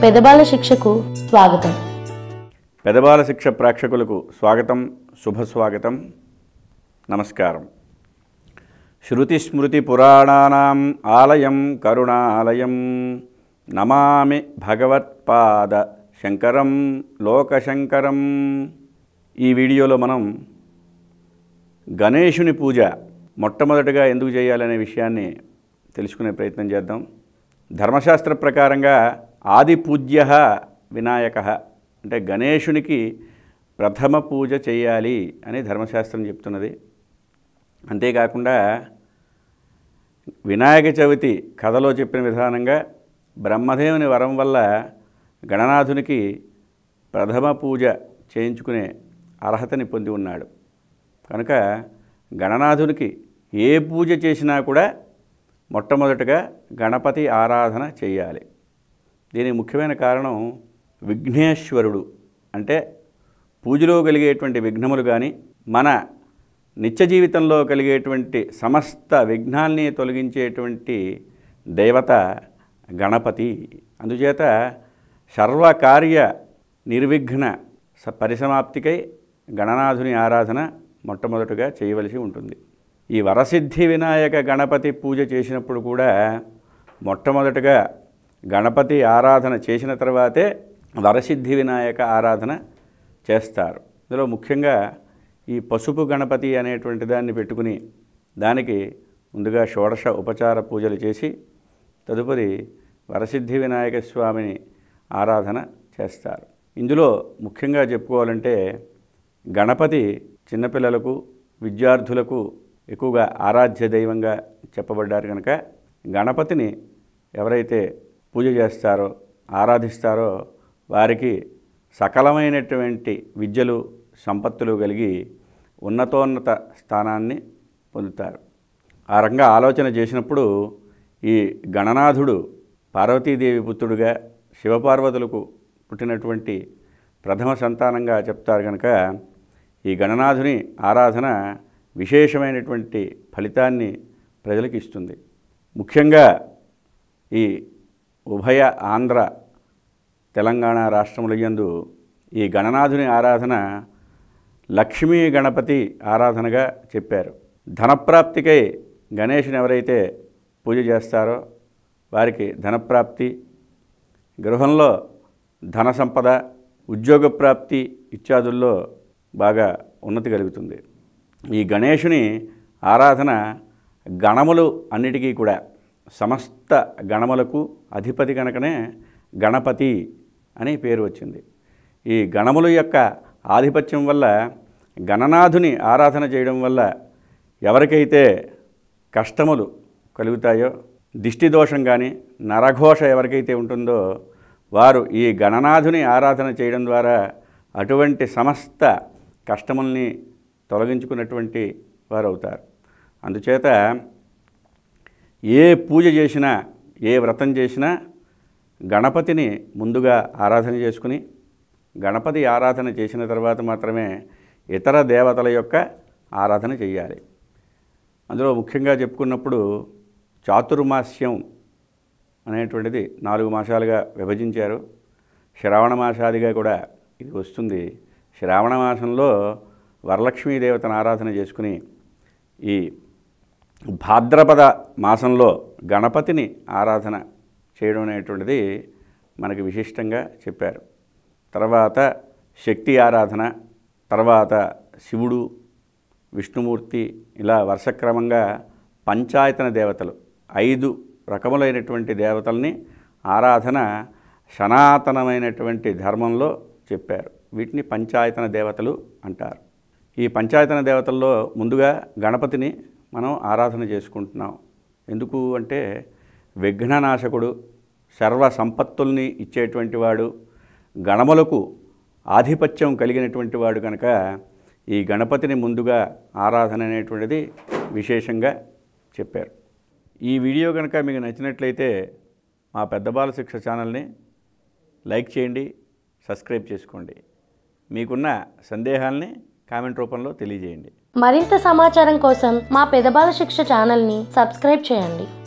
పెదబాల శిక్షకు స్వాగతం పెదబాల శిక్ష ప్రేక్షకులకు స్వాగతం శుభస్వాగతం నమస్కారం శృతి స్మృతి పురాణానాం ఆలయం కరుణాలయం నమామి భగవత్పాద శంకరం లోకశంకరం ఈ వీడియోలో మనం గణేశుని పూజ మొట్టమొదటగా ఎందుకు చేయాలనే విషయాన్ని తెలుసుకునే ప్రయత్నం చేద్దాం ధర్మశాస్త్ర ప్రకారంగా ఆది పూజ్య వినాయక అంటే గణేశునికి ప్రథమ పూజ చేయాలి అని ధర్మశాస్త్రం చెప్తున్నది అంతేకాకుండా వినాయక చవితి కథలో చెప్పిన విధానంగా బ్రహ్మదేవుని వరం వల్ల గణనాథునికి ప్రథమ పూజ చేయించుకునే అర్హతని పొంది ఉన్నాడు కనుక గణనాథునికి ఏ పూజ చేసినా కూడా మొట్టమొదటగా గణపతి ఆరాధన చేయాలి దీనికి ముఖ్యమైన కారణం విఘ్నేశ్వరుడు అంటే పూజలో కలిగేటువంటి విఘ్నములు కానీ మన నిత్య జీవితంలో కలిగేటువంటి సమస్త విఘ్నాల్ని తొలగించేటువంటి దేవత గణపతి అందుచేత సర్వకార్య నిర్విఘ్న స- పరిసమాప్తికై గణనాథుని ఆరాధన మొట్టమొదటగా చేయవలసి ఉంటుంది ఈ వరసిద్ధి వినాయక గణపతి పూజ చేసినప్పుడు కూడా మొట్టమొదటగా గణపతి ఆరాధన చేసిన తర్వాతే వరసిద్ధి వినాయక ఆరాధన చేస్తారు ఇందులో ముఖ్యంగా ఈ పసుపు గణపతి అనేటువంటి దాన్ని పెట్టుకుని దానికి ముందుగా షోడశ ఉపచార పూజలు చేసి తదుపరి వరసిద్ధి వినాయక స్వామిని ఆరాధన చేస్తారు ఇందులో ముఖ్యంగా చెప్పుకోవాలంటే గణపతి చిన్నపిల్లలకు విద్యార్థులకు ఎక్కువగా ఆరాధ్య దైవంగా చెప్పబడ్డారు కనుక గణపతిని ఎవరైతే పూజ చేస్తారో ఆరాధిస్తారో వారికి సకలమైనటువంటి విద్యలు సంపత్తులు కలిగి ఉన్నతోన్నత స్థానాన్ని పొందుతారు ఆ రకంగా ఆలోచన చేసినప్పుడు ఈ గణనాథుడు పార్వతీదేవి పుత్రుడుగా శివపార్వతులకు పుట్టినటువంటి ప్రథమ సంతానంగా చెప్తారు కనుక ఈ గణనాథుని ఆరాధన విశేషమైనటువంటి ఫలితాన్ని ప్రజలకు ఇస్తుంది ముఖ్యంగా ఈ ఉభయ ఆంధ్ర తెలంగాణ రాష్ట్రముల యందు ఈ గణనాథుని ఆరాధన లక్ష్మీ గణపతి ఆరాధనగా చెప్పారు ధనప్రాప్తికై గణేషుని ఎవరైతే పూజ చేస్తారో వారికి ధనప్రాప్తి గృహంలో ధన సంపద ఉద్యోగ ప్రాప్తి ఇత్యాదుల్లో బాగా ఉన్నతి కలుగుతుంది ఈ గణేషుని ఆరాధన గణములు అన్నిటికీ కూడా సమస్త గణములకు అధిపతి కనుకనే గణపతి అని పేరు వచ్చింది ఈ గణముల యొక్క ఆధిపత్యం వల్ల గణనాథుని ఆరాధన చేయడం వల్ల ఎవరికైతే కష్టములు కలుగుతాయో దిష్టి దోషం కానీ నరఘోష ఎవరికైతే ఉంటుందో వారు ఈ గణనాథుని ఆరాధన చేయడం ద్వారా అటువంటి సమస్త కష్టముల్ని తొలగించుకున్నటువంటి వారు అవుతారు అందుచేత ఏ పూజ చేసినా ఏ వ్రతం చేసినా గణపతిని ముందుగా ఆరాధన చేసుకుని గణపతి ఆరాధన చేసిన తర్వాత మాత్రమే ఇతర దేవతల యొక్క ఆరాధన చేయాలి అందులో ముఖ్యంగా చెప్పుకున్నప్పుడు చాతుర్మాస్యం అనేటువంటిది నాలుగు మాసాలుగా విభజించారు శ్రావణ మాసాదిగా కూడా ఇది వస్తుంది శ్రావణ మాసంలో వరలక్ష్మీ దేవతను ఆరాధన చేసుకుని ఈ భాద్రపద మాసంలో గణపతిని ఆరాధన చేయడం అనేటువంటిది మనకి విశిష్టంగా చెప్పారు తర్వాత శక్తి ఆరాధన తర్వాత శివుడు విష్ణుమూర్తి ఇలా వరుసక్రమంగా పంచాయతన దేవతలు ఐదు రకములైనటువంటి దేవతల్ని ఆరాధన సనాతనమైనటువంటి ధర్మంలో చెప్పారు వీటిని పంచాయతన దేవతలు అంటారు ఈ పంచాయతన దేవతల్లో ముందుగా గణపతిని మనం ఆరాధన చేసుకుంటున్నాం ఎందుకు అంటే విఘ్ననాశకుడు సర్వ సంపత్తుల్ని ఇచ్చేటువంటి వాడు గణములకు ఆధిపత్యం కలిగినటువంటి వాడు కనుక ఈ గణపతిని ముందుగా ఆరాధన అనేటువంటిది విశేషంగా చెప్పారు ఈ వీడియో కనుక మీకు నచ్చినట్లయితే మా పెద్ద బాల శిక్ష ఛానల్ని లైక్ చేయండి సబ్స్క్రైబ్ చేసుకోండి మీకున్న సందేహాల్ని కామెంట్ రూపంలో తెలియజేయండి మరింత సమాచారం కోసం మా పెదబాల శిక్ష ఛానల్ని సబ్స్క్రైబ్ చేయండి